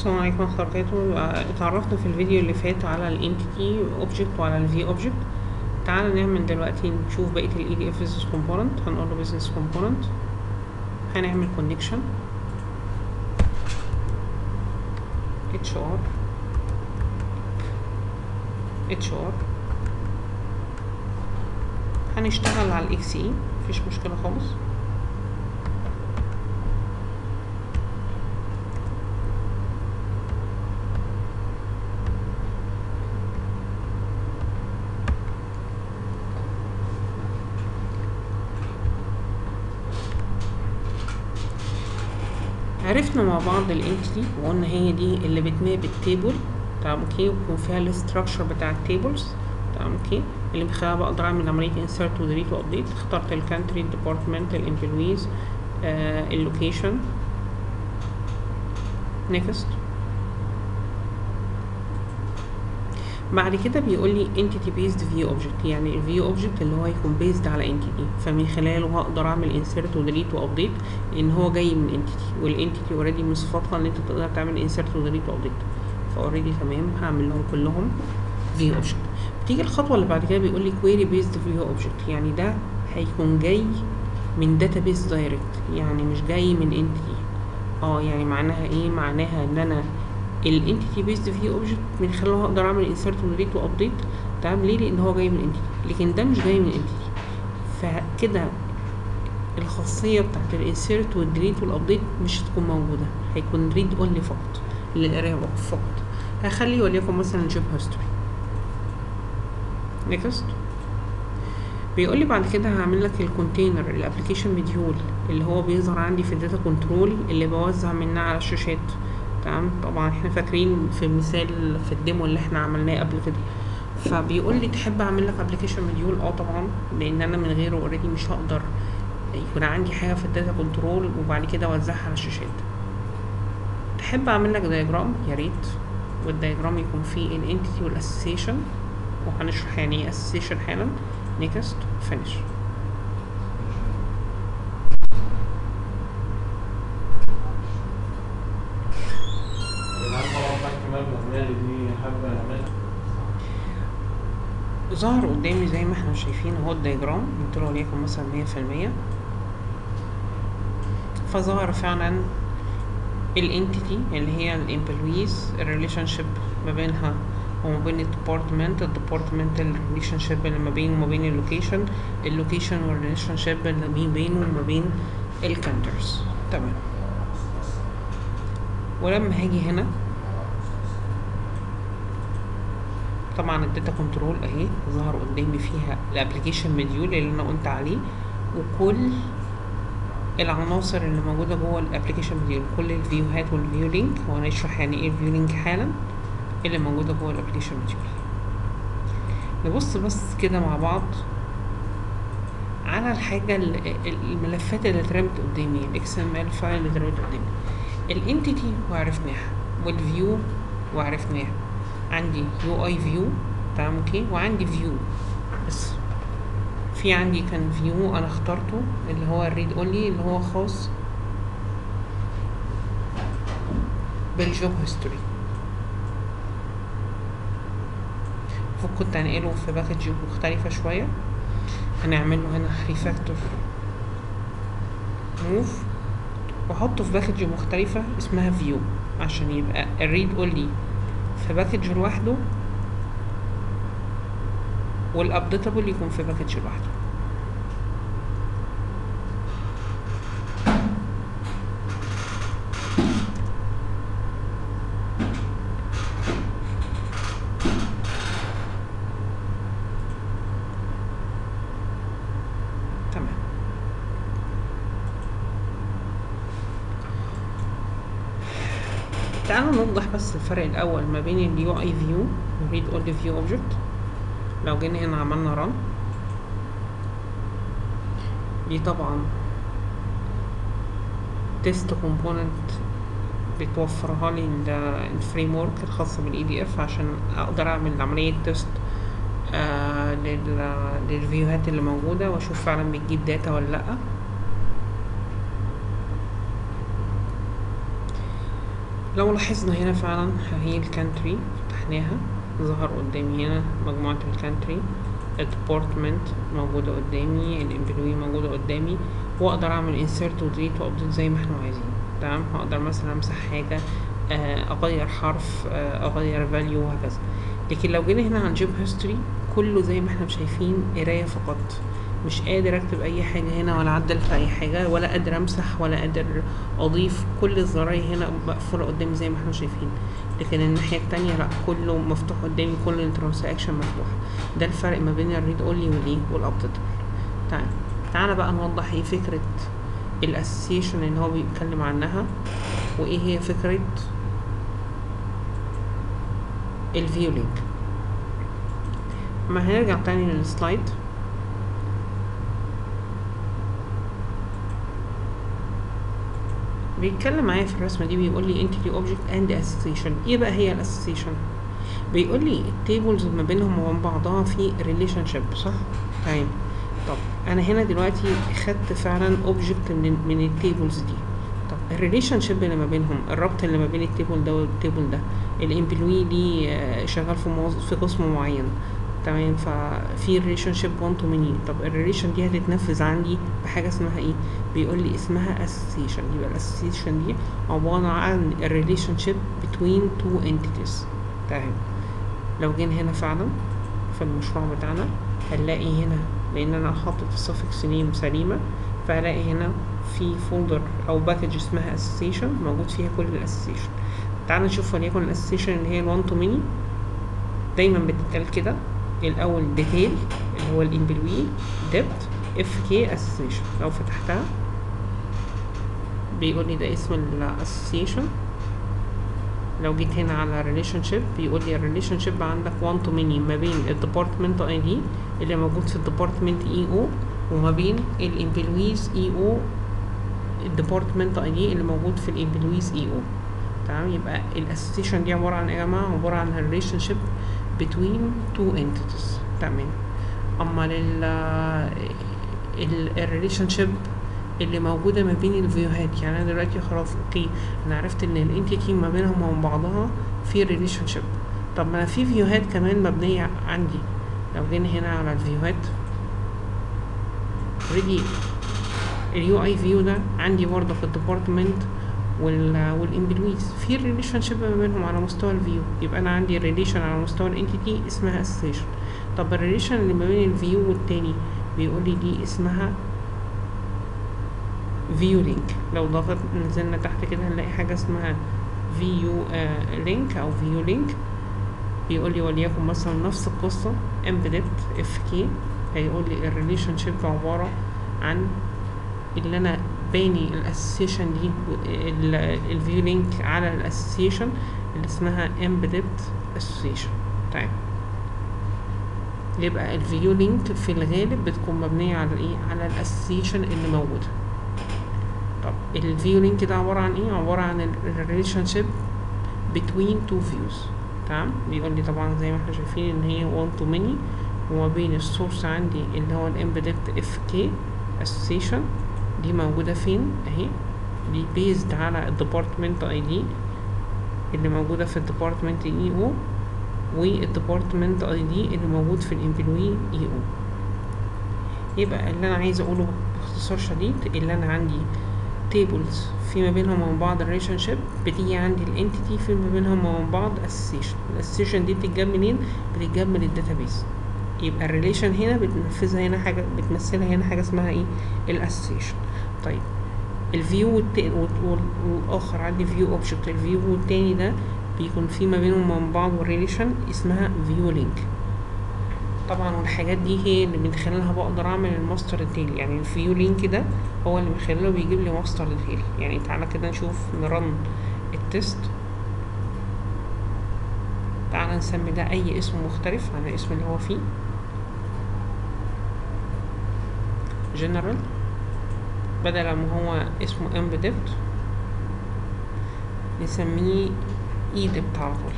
السلام عليكم ورحمة الله وبركاته آه، اتعرفنا في الفيديو اللي فات على الانتيتي اوبجكت وعلى الفي اوبجكت تعالى نعمل دلوقتي نشوف بقية ال EDF business component هنقول له business component هنعمل connection HR HR هنشتغل على الاكس اي مفيش مشكلة خالص عرفنا مع بعض الانتيتي وقلنا هي دي اللي بتماب التيبل تمام اوكي ويكون فيها الاستراكشر بتاع التيبلز تمام اوكي اللي من خلالها بقدر اعمل عمليه انسرت وديليت وابديت اخترت الكانتري الديبارتمنت الامبلويز اللوكيشن نيكست بعد كده بيقول لي entity based view object يعني ال view object اللي هو يكون based على entity فمن خلاله هقدر اعمل insert و delete و update لان هو جاي من entity والentity already من صفاتها ان انت تقدر تعمل insert و delete و update فاوريدي تمام هعمل لهم كلهم view object بتيجي الخطوة اللي بعد كده بيقول لي query based view object يعني ده هيكون جاي من database direct يعني مش جاي من entity اه يعني معناها ايه معناها ان انا الانتيتي بيزد فيه اوبجكت من خلاله هقدر اعمل انسرت وديليت وابديت تمام ليه لان هو جاي من انتيتي لكن ده مش جاي من انتيتي فكده الخاصيه بتاعت الانسرت والديليت والابديت مش هتكون موجوده هيكون ريد اونلي فقط للقرايه فقط هخلي وليكن مثلا جيب هيستوري نيكست بيقول لي بعد كده هعمل لك الكونتينر الابلكيشن مديول اللي هو بيظهر عندي في الداتا كنترول اللي بوزع منها على الشاشات تمام طبعا احنا فاكرين في مثال في الديمو اللي احنا عملناه قبل كده فبيقول لي تحب اعمل لك ابلكيشن مديول اه طبعا لان انا من غيره اوريدي مش هقدر يكون عندي حاجه في الداتا كنترول وبعد كده اوزعها على الشاشات تحب اعمل لك دايجرام يا ريت والدايجرام يكون فيه الانتيتي والاسوسيشن وهنشرح يعني ايه اسوسيشن حالا نيكست فينيش ظهر قدامي زي ما احنا شايفين اهو الدياجرام قلت له وليكن مثلا مية في المية فظهر فعلا الانتيتي اللي هي الامبلويز الريليشن شيب ما بينها وما بين الديبارتمنت الديبارتمنت الريليشن شيب اللي ما بينه وما بين اللوكيشن اللوكيشن والريليشن شيب اللي ما بينه وما بين الكانترز تمام ولما هاجي هنا طبعا الداتا كنترول اهي ظهر قدامي فيها الابلكيشن مديول اللي انا قلت عليه وكل العناصر اللي موجودة جوه الابلكيشن مديول كل الفيوهات والفيو لينك وهنشرح يعني ايه الفيو لينك حالا اللي موجودة جوه الابلكيشن مديول نبص بس كده مع بعض على الحاجة الملفات اللي اترمت قدامي الاكس ام ال فايل اللي اترمت قدامي الانتيتي وعرفناها والفيو وعرفناها عندي يو اي فيو تمام اوكي وعندي فيو بس في عندي كان فيو انا اخترته اللي هو الريد اونلي اللي هو خاص بالجوب هيستوري فكنت هنقله في باكج مختلفة شوية هنعمل له هنا ريفاكتور موف واحطه في باكج مختلفة اسمها فيو عشان يبقى الريد اونلي في باكج لوحده والابديتابل يكون في باكج لوحده تمام تعالوا نوضح بس الفرق الاول ما بين اليو اي فيو والريد اونلي فيو اوبجكت لو جينا هنا عملنا ران دي طبعا تيست كومبوننت بتوفرها لي الفريم ورك الخاصه بالاي دي اف عشان اقدر اعمل عمليه تيست آه للفيوهات اللي موجوده واشوف فعلا بتجيب داتا ولا لا لو لاحظنا هنا فعلا هي الكانتري فتحناها ظهر قدامي هنا مجموعة الكانتري الديبارتمنت موجودة قدامي الامبلوي موجودة قدامي واقدر اعمل انسيرت وديليت وابديت زي ما احنا عايزين تمام هقدر مثلا امسح حاجة آه، اغير حرف آه، اغير فاليو وهكذا لكن لو جينا هنا عن جيب هيستوري كله زي ما احنا شايفين قراية فقط مش قادر اكتب اي حاجة هنا ولا اعدل في اي حاجة ولا قادر امسح ولا قادر اضيف كل الزراير هنا مقفولة قدامي زي ما احنا شايفين لكن الناحية التانية لا كله مفتوح قدامي كل الترانزاكشن مفتوح ده الفرق ما بين الريد اونلي والايه والابديت تعال تعالى بقى نوضح ايه فكرة الاسوسيشن اللي هو بيتكلم عنها وايه هي فكرة الفيو لينك ما هنرجع تاني للسلايد بيتكلم معايا في الرسمة دي بيقول لي entity object and association ايه بقى هي الاسوسيشن بيقول لي التيبلز ما بينهم وبين بعضها في ريليشن شيب صح تمام طب انا هنا دلوقتي خدت فعلا اوبجكت من من التيبلز دي طب الريليشن شيب اللي ما بينهم الربط اللي ما بين التيبل ده والتيبل ده الامبلوي ليه آه، شغال في موظف في قسم معين تمام ففي ريليشن شيب 1 تو ماني طب الريليشن دي هتتنفذ عندي بحاجه اسمها ايه بيقول لي اسمها اسوسيشن يبقى الاسوسيشن دي عباره عن الريليشن شيب بتوين تو انتيتيز تمام لو جينا هنا فعلا في المشروع بتاعنا هنلاقي هنا لان انا حاطط السفكس نيم سليمه فهلاقي هنا في فولدر او باكج اسمها اسوسيشن موجود فيها كل الاسوسيشن تعال نشوف وليكن الاسوسيشن اللي هي ال1 تو ماني دايما بتتقال كده الاول ديتيل اللي هو الامبلوي ديبت اف كي اسوسيشن لو فتحتها بيقول لي ده اسم الاسوسيشن لو جيت هنا على ريليشن شيب بيقول لي الريليشن شيب عندك 1 تو ماني ما بين الديبارتمنت اي دي اللي موجود في الديبارتمنت اي او وما بين الامبلويز اي او الديبارتمنت اي دي اللي موجود في الامبلويز اي او تمام يبقى الاسوسيشن دي عباره عن ايه يا جماعه عباره عن ريليشن شيب between two entities تمام اما لل الريليشن شيب اللي موجوده ما بين الفيوهات يعني انا دلوقتي خلاص اوكي انا عرفت ان الانتيتي ما بينهم وبين بعضها في ريليشن شيب طب ما انا في فيوهات كمان مبنيه عندي لو جينا هنا على الفيوهات اوريدي اليو اي فيو ده عندي برضه في الديبارتمنت وال والامبلويز في ريليشن شيب ما بينهم على مستوى الفيو يبقى انا عندي ريليشن على مستوى الانتيتي اسمها اسوسيشن طب الريليشن اللي ما بين الفيو والتاني بيقول لي دي اسمها فيو لينك لو ضغط نزلنا تحت كده هنلاقي حاجه اسمها فيو لينك او فيو لينك بيقول لي وليكن مثلا نفس القصه embedded اف كي هيقول لي الريليشن شيب عباره عن اللي انا باني الاسوسيشن دي الفيو لينك على الاسوسيشن اللي اسمها embedded association طيب يبقى الفيو لينك في الغالب بتكون مبنية على ايه على الاسوسيشن اللي موجودة طب الفيو لينك ده عبارة عن ايه عبارة عن الريليشن شيب between two views تمام بيقول لي طبعا زي ما احنا شايفين ان هي one to many وما بين السورس عندي اللي هو الامبيدد اف كي association دي موجودة فين اهي دي بيزد على الديبارتمنت اي دي اللي موجودة في الديبارتمنت اي او والديبارتمنت اي دي اللي موجود في الامبلوي اي او يبقى اللي انا عايزه اقوله باختصار شديد اللي انا عندي تيبلز في ما بينهم وبين بعض الريليشن شيب بتيجي عندي الانتيتي في ما بينهم وبين بعض اسوسيشن الاسوسيشن دي بتتجاب منين بتتجاب من الداتابيز يبقى الريليشن هنا بتنفذها هنا حاجه بتمثلها هنا حاجه اسمها ايه الاسوسيشن طيب الفيو والاخر عندي فيو اوبجكت الفيو التاني ده بيكون في ما بينهم وبين بعض ريليشن اسمها فيو لينك طبعا والحاجات دي هي اللي من خلالها بقدر اعمل الماستر ديتيل يعني الفيو لينك ده هو اللي من خلاله بيجيب لي ماستر ديتيل يعني تعالى كده نشوف نرن التست تعالى نسمي ده اي اسم مختلف عن الاسم اللي هو فيه جنرال بدل ما هو اسمه embedded نسميه ايدبت على طول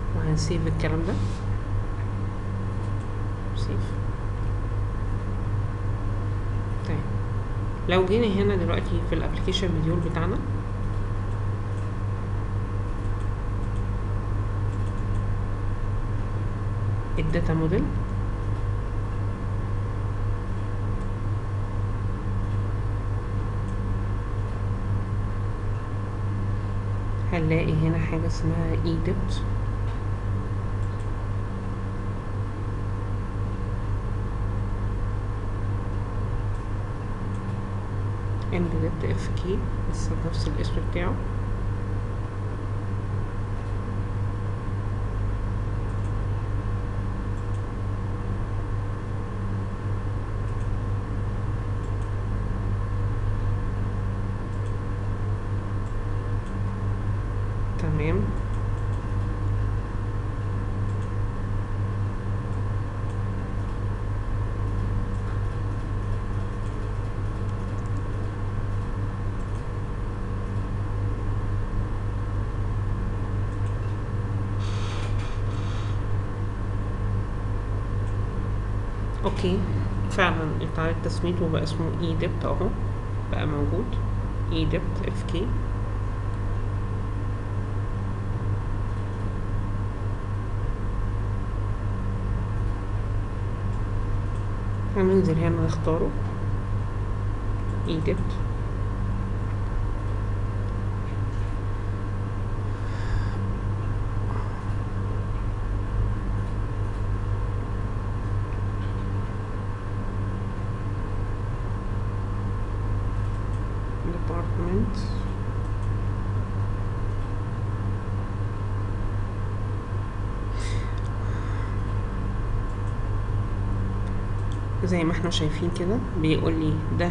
وهنسيب الكلام ده سيف لو جينا هنا دلوقتي في الابلكيشن مديول بتاعنا الداتا موديل هنلاقي هنا حاجة اسمها ايجيبت embedded اف كي لسه نفس الاسم بتاعه تمام اوكي فعلا اتعاد تسميته وبقى اسمه ايجيبت اهو بقى موجود ايجيبت اف كي هننزل هنا نختاره ايجيبت department زي ما احنا شايفين كده بيقول لي ده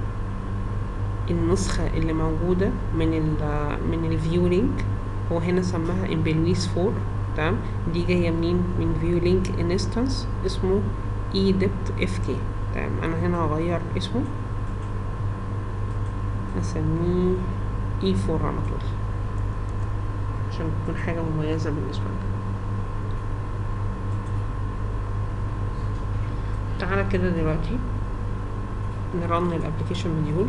النسخة اللي موجودة من ال من الفيو لينك هو هنا سماها امبلويس 4 تمام دي جاية منين من فيو لينك انستنس اسمه اي ديبت اف كي تمام انا هنا هغير اسمه هسميه اي 4 على طول عشان تكون حاجة مميزة بالنسبة لنا تعالى كده دلوقتي نرن الابلكيشن مديول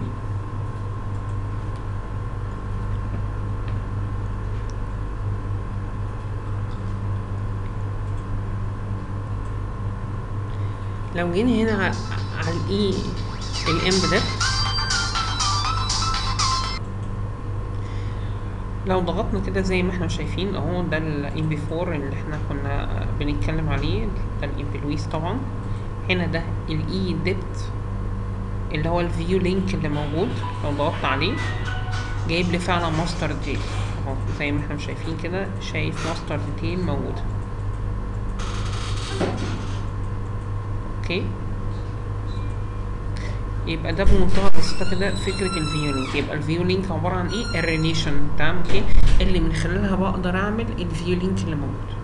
لو جينا هنا على على الاي الامبيدد لو ضغطنا كده زي ما احنا شايفين اهو ده الام بي 4 اللي احنا كنا بنتكلم عليه ده الامبلويس طبعا هنا ده الاي ديبت اللي هو الفيو لينك اللي موجود لو ضغطت عليه جايب لي فعلا ماستر ديتيل اهو زي ما احنا شايفين كده شايف ماستر ديتيل موجوده اوكي يبقى ده بمنتهى البساطه كده فكره الفيو لينك يبقى الفيو لينك عباره عن ايه الريليشن تمام اوكي اللي من خلالها بقدر اعمل الفيو لينك اللي موجود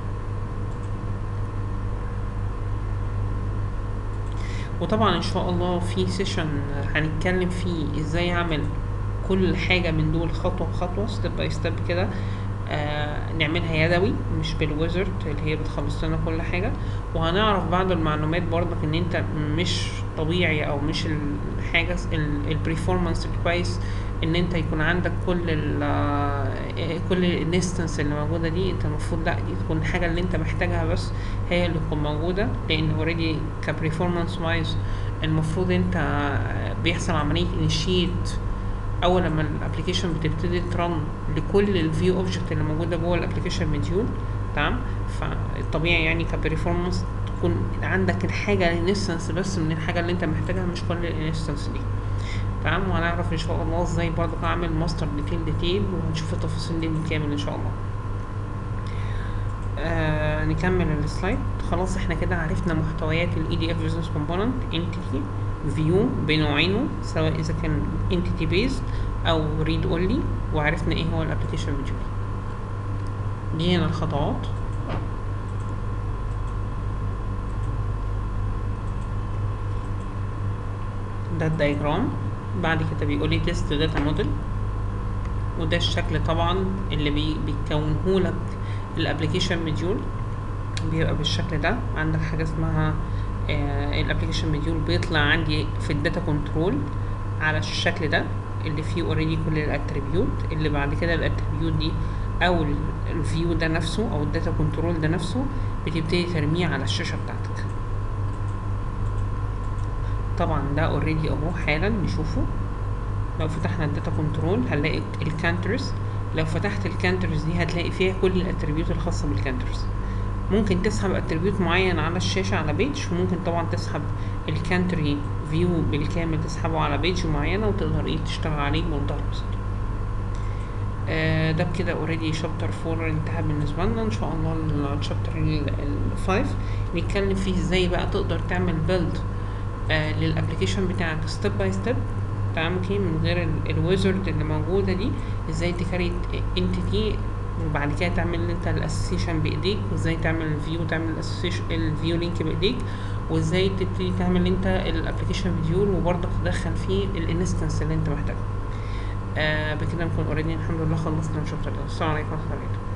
وطبعا ان شاء الله في سيشن هنتكلم فيه ازاي اعمل كل حاجه من دول خطوه بخطوه ستيب باي ستيب كده آه نعملها يدوي مش بالويزرد اللي هي بتخلص لنا كل حاجه وهنعرف بعض المعلومات برضك ان انت مش طبيعي او مش الحاجه البرفورمانس الكويس ان انت يكون عندك كل ال كل الانستنس اللي موجوده دي انت المفروض لا دي تكون الحاجه اللي انت محتاجها بس هي اللي تكون موجوده لان اوريدي كبرفورمانس وايز المفروض انت بيحصل عمليه انيشيت اول لما الابلكيشن بتبتدي ترن لكل الفيو اوبجكت اللي موجوده جوه الابلكيشن مديول تمام فالطبيعي يعني كبرفورمانس تكون عندك الحاجه الانستنس بس من الحاجه اللي انت محتاجها مش كل الانستنس دي تمام وهنعرف ان شاء الله ازاي برضه اعمل ماستر ديتيل ديتيل وهنشوف التفاصيل دي بالكامل ان شاء الله آه نكمل السلايد خلاص احنا كده عرفنا محتويات الاي دي اف بزنس كومبوننت انتيتي فيو بنوعينه سواء اذا كان انتيتي بيز او ريد اونلي وعرفنا ايه هو الابلكيشن موديول دي هنا الخطوات ده الدايجرام بعد كده بيقول لي تيست داتا موديل وده الشكل طبعا اللي بي بيكونه لك الابلكيشن مديول بيبقى بالشكل ده عندك حاجه اسمها آه الابلكيشن مديول بيطلع عندي في الداتا كنترول على الشكل ده اللي فيه اوريدي كل الاتريبيوت اللي بعد كده الاتريبيوت دي او الفيو ده نفسه او الداتا كنترول ده نفسه بتبتدي ترميه على الشاشه بتاعتك طبعا ده اوريدي اهو حالا نشوفه لو فتحنا الداتا كنترول هنلاقي الكانترز لو فتحت الكانترز دي هتلاقي فيها كل الاتريبيوت الخاصه بالكانترز ممكن تسحب اتريبيوت معين على الشاشه على بيج وممكن طبعا تسحب الكانتري فيو بالكامل تسحبه على بيج معينه وتقدر ايه تشتغل عليه بمنتهى البساطه آه ده بكده اوريدي شابتر 4 انتهى بالنسبه لنا ان شاء الله الشابتر ال 5 نتكلم فيه ازاي بقى تقدر تعمل بيلد آه للابلكيشن بتاعك ستيب باي ستيب تمام اوكي من غير الويزرد اللي موجوده دي ازاي تكريت انتيتي وبعد كده تعمل انت الاسوسيشن بايديك وازاي تعمل الفيو تعمل الاسوسيشن الفيو لينك بايديك وازاي تبتدي تعمل انت الابلكيشن فيديول وبرضه تدخل فيه الانستنس اللي انت محتاجها آه بكده نكون اوريدي الحمد لله خلصنا الشابتر ده السلام عليكم ورحمه الله وبركاته